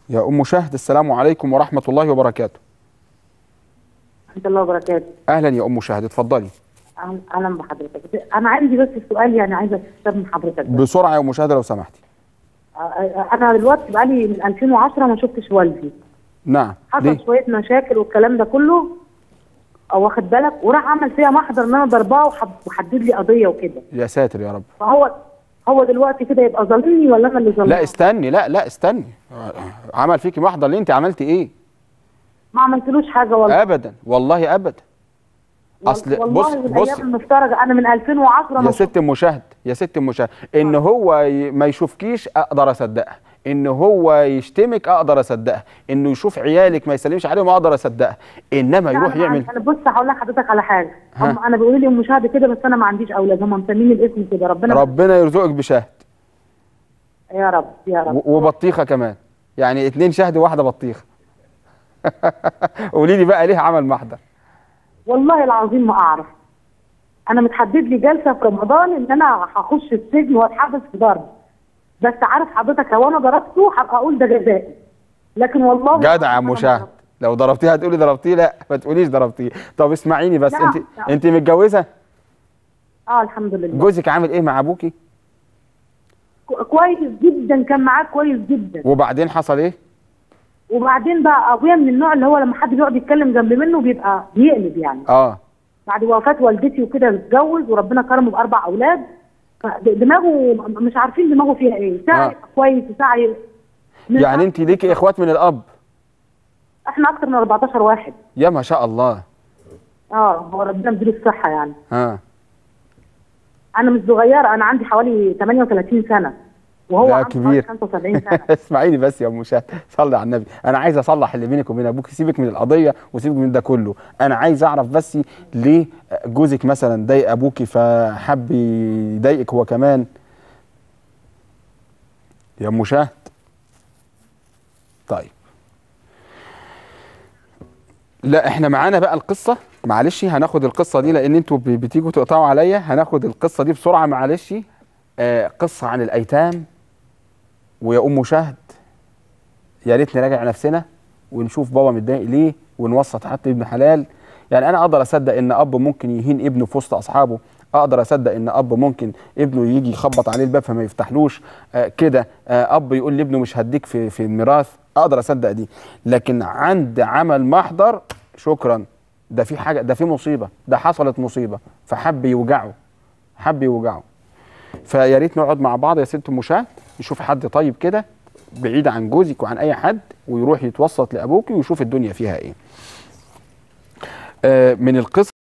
يا ام شهد السلام عليكم ورحمه الله وبركاته ورحمة الله وبركاته اهلا يا ام شهد اتفضلي أهلا- أهلا بحضرتك أنا عندي بس سؤال يعني عايزة أستفسر من حضرتك بس. بسرعه يا ام شهد لو سمحتي آه، آه، أنا دلوقتي بقالي من 2010 ما شفتش والدي نعم حصل ليه شوية مشاكل والكلام ده كله أو واخد بالك وراح عمل فيها محضر إن أنا ضرباه وحب- وحدد لي قضية وكده يا ساتر يا رب فهو هو دلوقتي كده يبقى ظالمني ولا أنا اللي ظالمه؟ لا استني لا لا استني عمل فيكي محضر ليه انت عملتي ايه ما عملتلوش حاجة والله ابدا والله ابدا اصل والله بص والأيام بص المفترجة أنا من 2010 يا ما ست مشاهد يا ست مشاهد ان هو ي- ما يشوفكيش اقدر اصدقها ان هو يشتمك اقدر اصدقها انه يشوف عيالك ما يسلمش عليهم اقدر اصدقها انما يروح أنا يعمل انا بص هقول لحضرتك على حاجه ها. هم انا بيقولوا لي ام شهد كده بس انا ما عنديش اولاد هم مسميني الاسم كده ربنا ربنا يرزقك بشهد يا رب يا رب و- وبطيخه كمان يعني اتنين شهد وواحده بطيخه قولي لي بقى ليه عمل محضر والله العظيم ما اعرف انا متحدد لي جلسه في رمضان ان انا هخش السجن واتحبس في ضرب بس عارف حضرتك لو انا ضربته هبقى اقول ده جزائي لكن والله جدع يا ام شهد لو ضربتيه هتقولي ضربتيه لا ما تقوليش ضربتيه طب اسمعيني بس لا، انت لا. انت متجوزه اه الحمد لله جوزك عامل ايه مع ابوكي كو- كويس جدا كان معاه كويس جدا وبعدين حصل ايه وبعدين بقى ابويا من النوع اللي هو لما حد بيقعد يتكلم جنب منه بيبقى بيقلب يعني اه بعد وفاة والدتي وكده اتجوز وربنا كرمه بأربع أولاد دماغه مش عارفين دماغه فيها إيه ساعة آه. يبقى كويس وساعة يبقى- مش يعني عارف- انت ليكي اخوات من الاب إحنا أكتر من 14 واحد يا ما شاء الله أه هو ربنا مديله الصحة يعني ها أنا مش صغيرة أنا عندي حوالي 38 سنة وهو لا عنده كبير. حوالي 75 سنة اسمعيني بس يا ام شهد صلي على النبي انا عايز اصلح اللي بينك وبين ابوك سيبك من القضيه وسيبك من ده كله انا عايز اعرف بس ليه جوزك مثلا ضايق ابوكي فحب يضايقك هو كمان يا ام شهد طيب لا احنا معانا بقى القصه معلش هناخد القصه دي لان انتوا ب- بتيجوا تقطعوا عليا هناخد القصه دي بسرعه معلش آه قصه عن الايتام ويا ام شهد يا ريت نراجع نفسنا ونشوف بابا متضايق ليه ونوسط حتى ابن حلال يعني انا اقدر اصدق ان اب ممكن يهين ابنه في وسط اصحابه اقدر اصدق ان اب ممكن ابنه يجي يخبط عليه الباب فما يفتحلوش آه كده آه اب يقول لابنه مش هديك في في الميراث اقدر اصدق دي لكن عند عمل محضر شكرا ده في حاجه ده في مصيبه ده حصلت مصيبه فحب يوجعه حب يوجعه فيا ريت نقعد مع بعض يا ست مشاهد نشوف حد طيب كده بعيد عن جوزك وعن اي حد ويروح يتوسط لابوك ويشوف الدنيا فيها ايه آه من القصه